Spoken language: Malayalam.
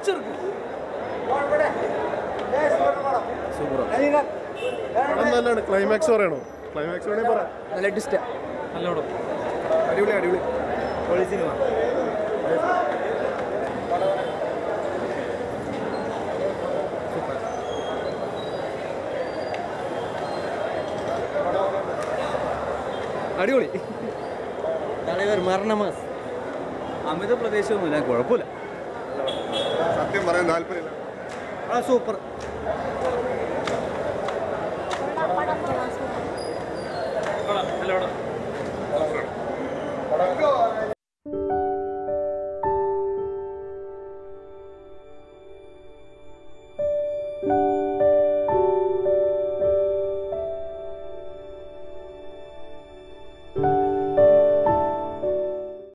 പൊളിച്ചെടുക്കും പടം നല്ലതാണ് ക്ലൈമാക്സ് പറയണോ ക്ലൈമാക്സ് വേണേ പറ നല്ല ഡിസ്റ്റ നല്ല പടം അടിപൊളി അടിപൊളി പൊളി സിനിമ അടിപൊളി തലവർ മരണമാസ് അമിത പ്രദേശമൊന്നുമില്ല കുഴപ്പമില്ല സത്യം പറയാൻ താല്പര്യമില്ല ആ സൂപ്പർ പടം പടം കൊള്ളാം സൂപ്പർ നല്ല പടം